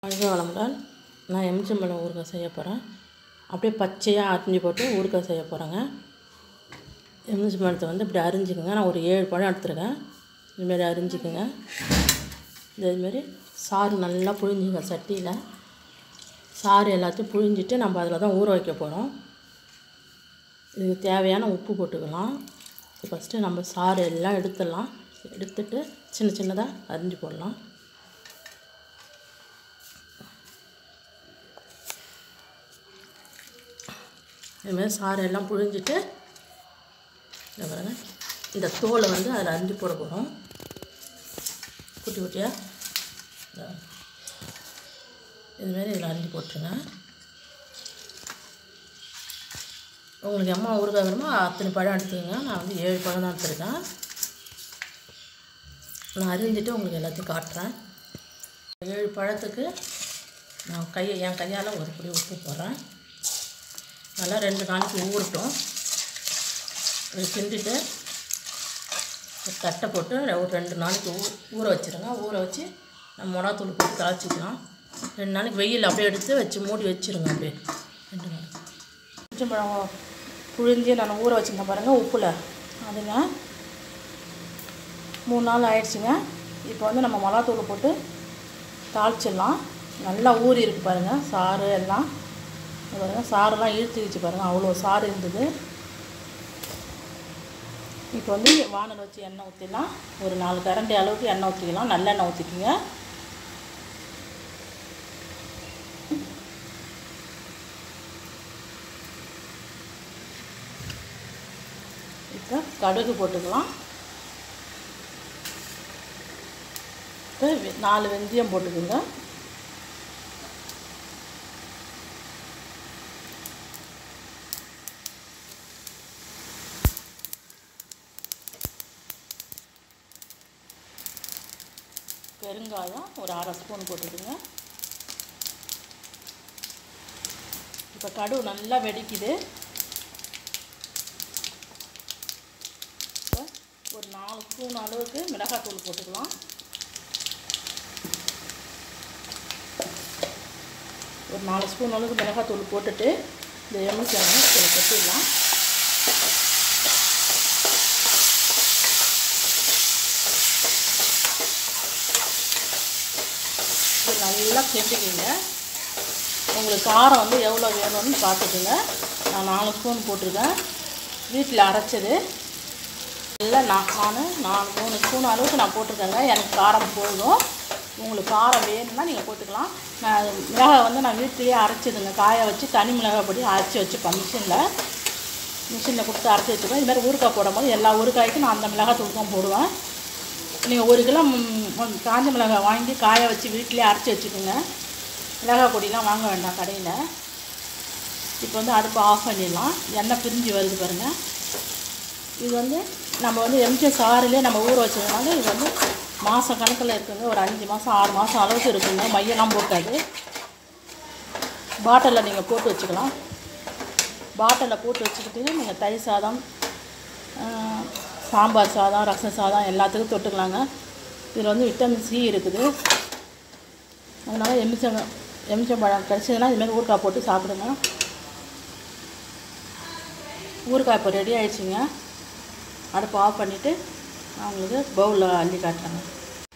வாழ்க வளமுடன் நான் எலுமிச்சம்பழம் ஊறுகாய் செய்ய போகிறேன் அப்படியே பச்சையாக அரிஞ்சு போட்டு ஊறுகாய் செய்ய போகிறேங்க எலுமிச்சம்பழத்தை வந்து இப்படி அரிஞ்சுக்கோங்க நான் ஒரு ஏழு பழம் எடுத்துருக்கேன் இதுமாரி அரிஞ்சிக்கோங்க இதேமாரி சாறு நல்லா புழிஞ்சுங்க சட்டியில் சாறு எல்லாத்தையும் புழிஞ்சிட்டு நம்ம அதில் தான் ஊற வைக்க போகிறோம் இதுக்கு தேவையான உப்பு போட்டுக்கலாம் ஃபஸ்ட்டு நம்ம சாறு எல்லாம் எடுத்துடலாம் எடுத்துட்டு சின்ன சின்னதாக அரிஞ்சு போடலாம் இதுமாதிரி சாறு எல்லாம் புழிஞ்சிட்டு இந்த பாருங்க இந்த தோலை வந்து அதில் அரிஞ்சு போட போகிறோம் குட்டி குட்டியாக இதுமாரி இதில் அரிஞ்சு போட்டுருங்க உங்களுக்கு எம்மா ஊறுகாய் வேணுமோ அத்தனை பழம் எடுத்துக்கோங்க நான் வந்து ஏழு பழம் தான் எடுத்துருக்கேன் நான் அரிஞ்சிட்டு உங்களுக்கு எல்லாத்தையும் காட்டுறேன் ஏழு பழத்துக்கு நான் கையை என் கையால் ஒரு பிடி உப்பு போடுறேன் நல்லா ரெண்டு நாளைக்கு ஊறட்டும் இது கிண்டிட்டு ஒரு தட்டை போட்டு ஒரு ரெண்டு நாளைக்கு ஊ ஊற வச்சுருங்க ஊற வச்சு நம்ம மிளகாத்தூள் போட்டு தாளிச்சிக்கலாம் ரெண்டு நாளைக்கு வெயில் அப்படியே எடுத்து வச்சு மூடி வச்சுருங்க அப்படியே ரெண்டு நாளைக்கு பழம் புழிஞ்சு நான் ஊற வச்சுருக்கேன் பாருங்கள் உப்பில் அதுங்க மூணு நாள் ஆயிடுச்சுங்க இப்போ வந்து நம்ம மிளகாத்தூள் போட்டு தாளிச்சிடலாம் நல்லா ஊறி இருக்கு பாருங்கள் சாறு எல்லாம் இது பாருங்கள் சாரெல்லாம் இழுத்துக்கிச்சு பாருங்கள் அவ்வளோ சாறு இருந்தது இப்போ வந்து வானல் வச்சு எண்ணெய் ஊற்றிடலாம் ஒரு நாலு கரண்டி அளவுக்கு எண்ணெய் ஊற்றிக்கலாம் நல்லெண்ணெய் ஊற்றிக்கிங்க இப்போ கடுகு போட்டுக்கலாம் இப்போ வெ- நாலு வெந்தயம் போட்டுக்கோங்க பெருங்காயம் ஒரு அரை ஸ்பூன் போட்டுக்கோங்க இப்போ கடுகு நல்லா வெடிக்குது இப்போ ஒரு நாலு ஸ்பூன் அளவுக்கு மிளகாத்தூள் போட்டுக்கலாம் ஒரு நாலு ஸ்பூன் அளவுக்கு மிளகாத்தூள் போட்டுட்டு இந்த எலுமிச்சை இதில் கொட்டிடலாம் இது நல்லா கிண்டிக்கிங்க உங்களுக்கு காரம் வந்து எவ்வளோ வேணும்னு பார்த்துக்குங்க நான் நாலு ஸ்பூன் போட்டிருக்கேன் வீட்டில் அரைச்சது இல்லை நான் நான் நான் மூணு ஸ்பூன் அளவுக்கு நான் போட்டிருக்கேங்க எனக்கு காரம் போதும் உங்களுக்கு காரம் வேணும்னா நீங்கள் போட்டுக்கலாம் நான் மிளகாய் வந்து நான் வீட்டிலேயே அரைச்சிதுங்க காய வச்சு தனி மிளகாய் பொடி அரைச்சி வச்சுப்பேன் மிஷினில் மிஷினில் கொடுத்து அரைச்சி வச்சுப்பேன் இது மாதிரி ஊறுகாய் போடும்போது எல்லா ஊறுகாய்க்கும் நான் அந்த மிளகாய் தூள் தான் போடுவேன் நீங்கள் ஒரு கிலோ ம், ம், காஞ்ச மிளகாய் வாங்கி காய வச்சு வீட்டிலேயே அரைச்சி வச்சுக்கோங்க மிளகாய் பொடிலாம் வாங்க வேண்டாம் கடையில் இப்போ வந்து அடுப்பை ஆஃப் பண்ணிடலாம் எண்ணெய் பிரிஞ்சு வருது பாருங்கள் இது வந்து நம்ம வந்து எம்ஜி சாறுலேயே நம்ம ஊற வச்சதுனால இது வந்து மாதம் கணக்கில் இருக்குங்க ஒரு அஞ்சு மாதம் ஆறு மாதம் அளவுக்கு இருக்குங்க மையெல்லாம் போட்டாது பாட்டிலில் நீங்கள் போட்டு வச்சுக்கலாம் பாட்டிலில் போட்டு வச்சுக்கிட்டு நீங்கள் தயிர் சாதம் ஆஹ், சாம்பார் சாதம் ரசம் சாதம் எல்லாத்துக்கும் தொட்டுக்கலாங்க இதில் வந்து விட்டமின் சி இருக்குது அதனால் எலுமிச்சம் எலுமிச்சம்பழம் கிடச்சதுன்னா இதுமாரி ஊறுகாய் போட்டு சாப்பிடுங்க ஊறுகாய் இப்போ ரெடி ஆயிடுச்சுங்க அடுப்பு ஆஃப் பண்ணிவிட்டு நான் உங்களுக்கு பவுலில் அள்ளி காட்டுறேங்க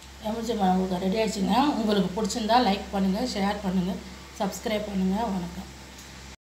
எலுமிச்சம்பழம் ஊறுகாய் ரெடி ஆயிடுச்சுங்க உங்களுக்கு பிடிச்சிருந்தா லைக் பண்ணுங்கள் ஷேர் பண்ணுங்கள் சப்ஸ்கிரைப் பண்ணுங்கள் வணக்கம்